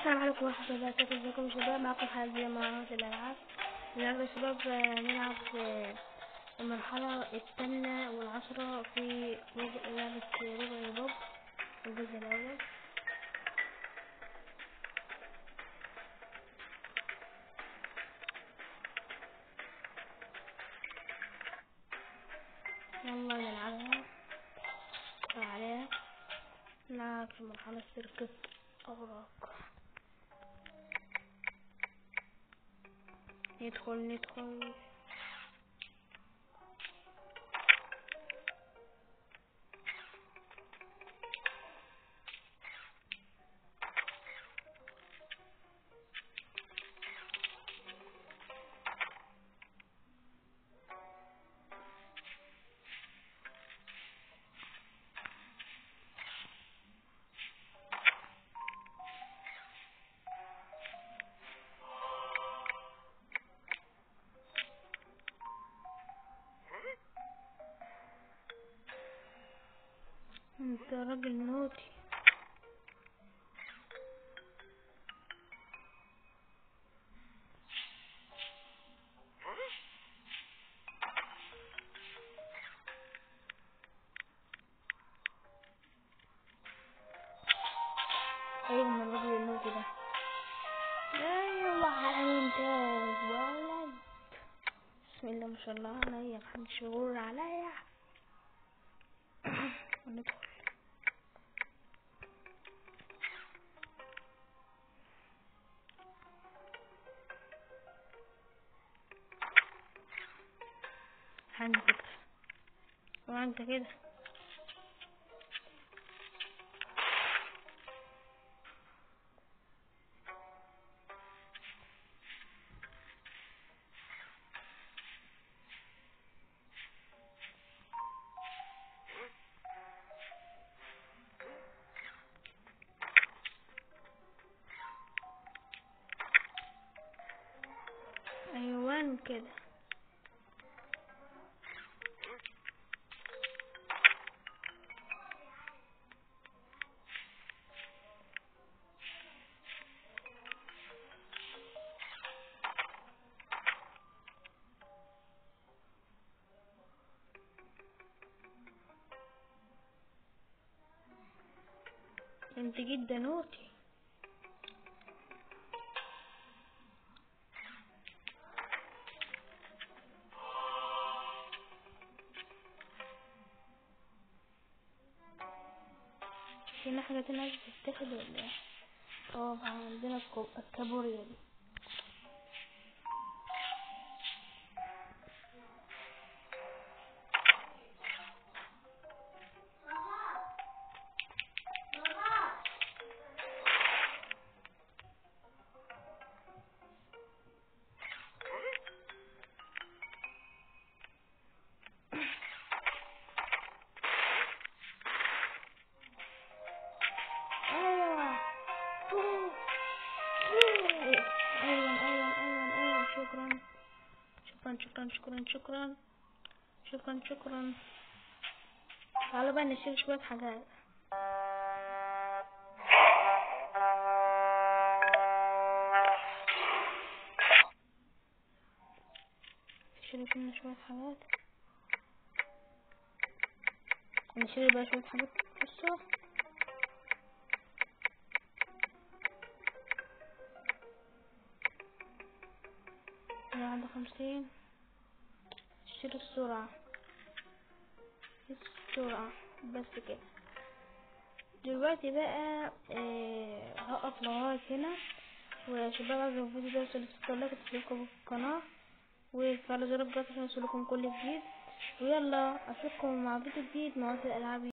السلام عليكم ورحمة الله وبركاته ازيكم يا شباب معكم حازم من مهارات الألعاب النهاردة يا شباب آه، نلعب آه، المرحلة الثامنة والعشرة في ربع- لعبة ربع بوب الجزء الأول يلا نلعبها عليها نلعب في مرحلة سيركت أوراق ندخل ندخل انت راجل نوتي ايوه من الراجل النوتي ده ايوه ممتاز ولد بسم الله ما شاء الله عليا محدش يغر عليا وندخل عندي كده وانت كده ايوان كده انت جدا نوتي في حاجة تانية عايزة تتاخد ولا ايه؟ اه عندنا الكو- الكابوريا دي ايوه فوق. ايوه ايوه ايوه ايوه شكرا شكرا شكرا شكرا شكرا شكرا شكرا تعالوا بقى نشيل شوية حاجات نشيل كنا شوية حاجات نشيل بقى شوية حاجات بصوا واحد وخمسين شيل السرعة السرعة بس كده دلوقتي بقى آه هقف لغاية هنا ويا شباب عايزة الفيديو ده يوصل لستة لايك تشتركوا في القناة وفعلوا زر الجرس عشان يوصلكم كل جديد ويلا اشوفكم مع فيديو جديد مع الالعاب